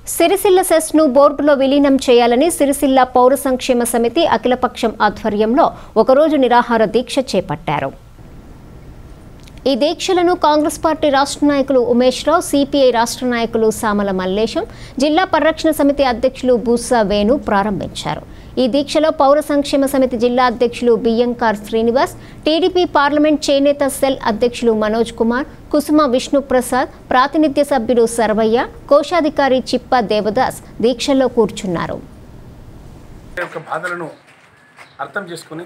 Sircilla cess ను బోర్డులో విలీనం చేయాలని సిరిసిల్ల పౌర సంక్షేమ సమితి అఖిలపక్షం ఆధ్వర్యంలో ఒకరోజు నిరాహార దీక్ష చేపట్టారు ఈ దీక్షలను కాంగ్రెస్ పార్టీ రాష్ట్ర నాయకులు ఉమేష్ రావు సిపిఐ రాష్ట్ర నాయకులు సామల మల్లేశం జిల్లా పరిరక్షణ సమితి అధ్యక్షులు బూసా వేణు ప్రారంభించారు ఈ దీక్షలో పౌర సంక్షేమ సమితి జిల్లా అధ్యక్షులు బియ్యంకార్ శ్రీనివాస్ టీడీపీ పార్లమెంట్ చేనేత సెల్ అధ్యక్షులు మనోజ్ కుమార్ కుసుమ విష్ణుప్రసాద్ ప్రాతినిధ్య సభ్యుడు సర్వయ్య కోశాధికారి చిప్ప దేవదాస్ దీక్షల్లో కూర్చున్నారు యొక్క బాధలను అర్థం చేసుకుని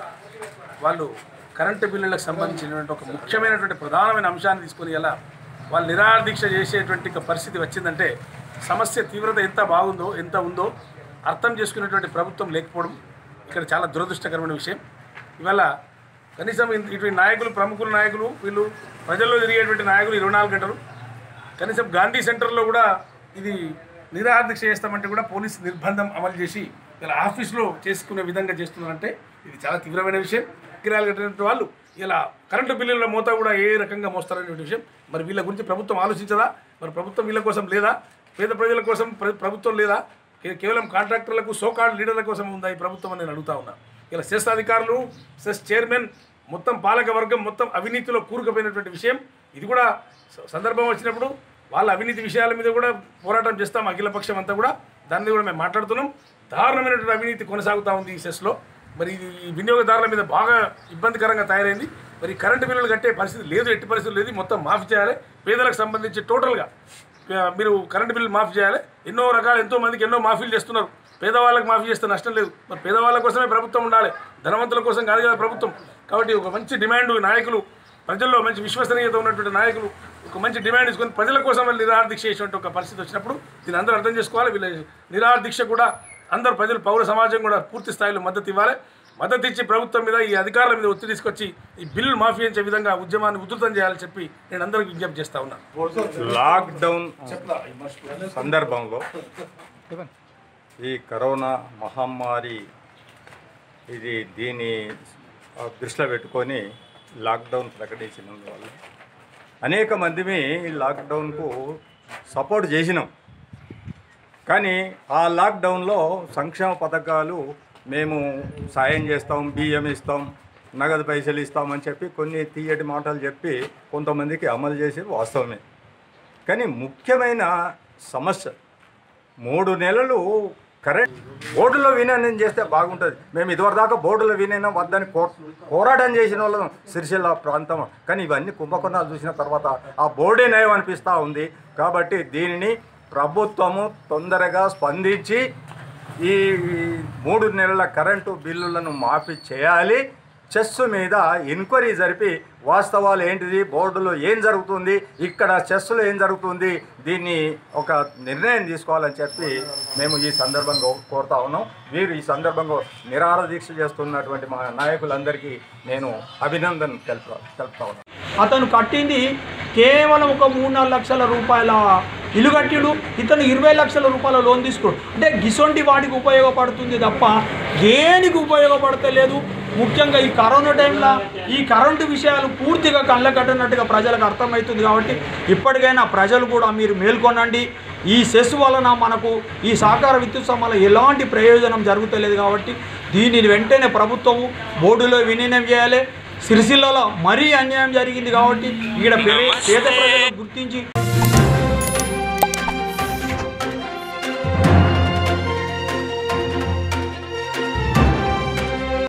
వాళ్ళు కరెంటు బిల్లులకు సంబంధించినటువంటి ఒక ముఖ్యమైనటువంటి ప్రధానమైన అంశాన్ని తీసుకొని ఇలా వాళ్ళు నిరాహార దీక్ష చేసేటువంటి ఒక పరిస్థితి వచ్చిందంటే సమస్య తీవ్రత ఎంత బాగుందో ఎంత ఉందో అర్థం చేసుకునేటువంటి ప్రభుత్వం లేకపోవడం ఇక్కడ చాలా దురదృష్టకరమైన విషయం ఇవాళ కనీసం ఇన్- ఇటువంటి నాయకులు ప్రముఖుల నాయకులు వీళ్ళు ప్రజల్లో తిరిగేటువంటి నాయకులు ఇరవై నాలుగు గంటలు కనీసం గాంధీ సెంటర్లో కూడా ఇది నిరాహార దీక్ష చేస్తామంటే కూడా పోలీసు నిర్బంధం అమలు చేసి ఇలా ఆఫీస్లో చేసుకునే విధంగా చేస్తున్నారంటే ఇది చాలా తీవ్రమైన విషయం కిరాలు కట్టినటువంటి వాళ్ళు ఇలా కరెంటు బిల్లుల మోతా కూడా ఏ రకంగా మోస్తారనే విషయం మరి వీళ్ళ గురించి ప్రభుత్వం ఆలోచించదా మరి ప్రభుత్వం వీళ్ళ కోసం లేదా పేద ప్రజల కోసం ప్ర- ప్రభుత్వం లేదా కే- కేవలం కాంట్రాక్టర్లకు సోకాల్డ్ లీడర్ల కోసం ఉందా ఈ ప్రభుత్వం అని నేను అడుగుతా ఉన్నా ఇలా సెస్ అధికారులు సెస్ చైర్మన్ మొత్తం పాలక వర్గం మొత్తం అవినీతిలో కూరుకుపోయినటువంటి విషయం ఇది కూడా స- సందర్భం వచ్చినప్పుడు వాళ్ళ అవినీతి విషయాల మీద కూడా పోరాటం చేస్తాం అఖిలపక్షం అంతా కూడా దాని మీద కూడా మేము మాట్లాడుతున్నాం దారుణమైనటువంటి అవినీతి కొనసాగుతూ ఉంది ఈ సెస్లో మరి ఇది ఈ వినియోగదారుల మీద బాగా ఇబ్బందికరంగా తయారైంది మరి కరెంటు బిల్లులు కట్టే పరిస్థితి లేదు ఎట్టి పరిస్థితి లేదు మొత్తం మాఫీ చేయాలి పేదలకు సంబంధించి టోటల్గా ఆ, మీరు కరెంటు బిల్లు మాఫీ చేయాలి ఎన్నో రకాల ఎంతో మందికి ఎన్నో మాఫీలు చేస్తున్నారు పేదవాళ్ళకి మాఫీ చేస్తే నష్టం లేదు మరి పేదవాళ్ళ కోసమే ప్రభుత్వం ఉండాలి ధనవంతుల కోసం కాదు కదా ప్రభుత్వం కాబట్టి ఒక మంచి డిమాండ్ నాయకులు ప్రజల్లో మంచి విశ్వసనీయత ఉన్నటువంటి నాయకులు ఒక మంచి డిమాండ్ తీసుకొని ప్రజల కోసం వాళ్ళు నిరాహార దీక్ష చేసినట్టు ఒక పరిస్థితి వచ్చినప్పుడు దీన్ని అందరూ అర్థం చేసుకోవాలి వీళ్ళ నిరాహార దీక్ష కూడా అందరు ప్రజలు పౌర సమాజం కూడా పూర్తి స్థాయిలో మద్దతు ఇవ్వాలి మద్దతు ఇచ్చి ప్రభుత్వం మీద ఈ అధికారుల మీద ఒత్తిడి తీసుకొచ్చి ఈ బిల్లు మాఫీ అంచే విధంగా ఉద్యమాన్ని ఉధృతం చేయాలని చెప్పి నేను అందరికీ విజ్ఞప్తి చేస్తా ఉన్నా లాక్డౌన్ సందర్భంలో ఈ కరోనా మహమ్మారి ఇది దీన్ని ఆ, దృష్టిలో పెట్టుకొని లాక్డౌన్ ప్రకటించినందువల్ల అనేక మందిమి ఈ లాక్డౌన్కు సపోర్ట్ చేసినాం కానీ ఆ లాక్డౌన్లో సంక్షేమ పథకాలు మేము సాయం చేస్తాం బియ్యం ఇస్తాం నగదు పైసలు ఇస్తామని చెప్పి కొన్ని తీయటి మాటలు చెప్పి కొంతమందికి అమలు చేసి వాస్తవమే కానీ ముఖ్యమైన సమస్య మూడు నెలలు కరెంట్ బోర్డులో విలీనం చేస్తే బాగుంటుంది మేము ఇదివరదాకా బోర్డులో విలీనం వద్దని కో పోరాటం చేసిన వాళ్ళం సిరిసిల్ల ప్రాంతం కానీ ఇవన్నీ కుంభకోణాలు చూసిన తర్వాత ఆ బోర్డే నయం అనిపిస్తూ ఉంది కాబట్టి దీనిని ప్రభుత్వము తొందరగా స్పందించి ఈ మూడు నెలల కరెంటు బిల్లులను మాఫీ చేయాలి చెస్ మీద ఎంక్వైరీ జరిపి వాస్తవాలు ఏంటిది బోర్డులో ఏం జరుగుతుంది ఇక్కడ చెస్లో ఏం జరుగుతుంది దీన్ని ఒక నిర్ణయం తీసుకోవాలని చెప్పి మేము ఈ సందర్భంగా కోరుతా ఉన్నాం మీరు ఈ సందర్భంగా నిరాహార దీక్ష చేస్తున్నటువంటి మా నాయకులందరికీ నేను అభినందన తెలుపుతా తెలుపుతా ఉన్నాను అతను కట్టింది కేవలం ఒక మూడు నాలుగు లక్షల రూపాయల ఇల్లు కట్టిడు ఇతను ఇరవై లక్షల రూపాయల లోన్ తీసుకోడు అంటే గిసొంటి వాటికి ఉపయోగపడుతుంది తప్ప దేనికి ఉపయోగపడతలేదు ముఖ్యంగా ఈ కరోనా టైంలో ఈ కరెంటు విషయాలు పూర్తిగా కళ్ళ కట్టినట్టుగా ప్రజలకు అర్థమవుతుంది కాబట్టి ఇప్పటికైనా ప్రజలు కూడా మీరు మేల్కొనండి ఈ సెస్ వలన మనకు ఈ సహకార విద్యుత్ సంస్థల ఎలాంటి ప్రయోజనం జరుగుతలేదు కాబట్టి దీనిని వెంటనే ప్రభుత్వము బోర్డులో విలీనం చేయాలి సిరిసిల్లలో మరీ అన్యాయం జరిగింది కాబట్టి ఇక్కడ పే- పేద ప్రజలను గుర్తించి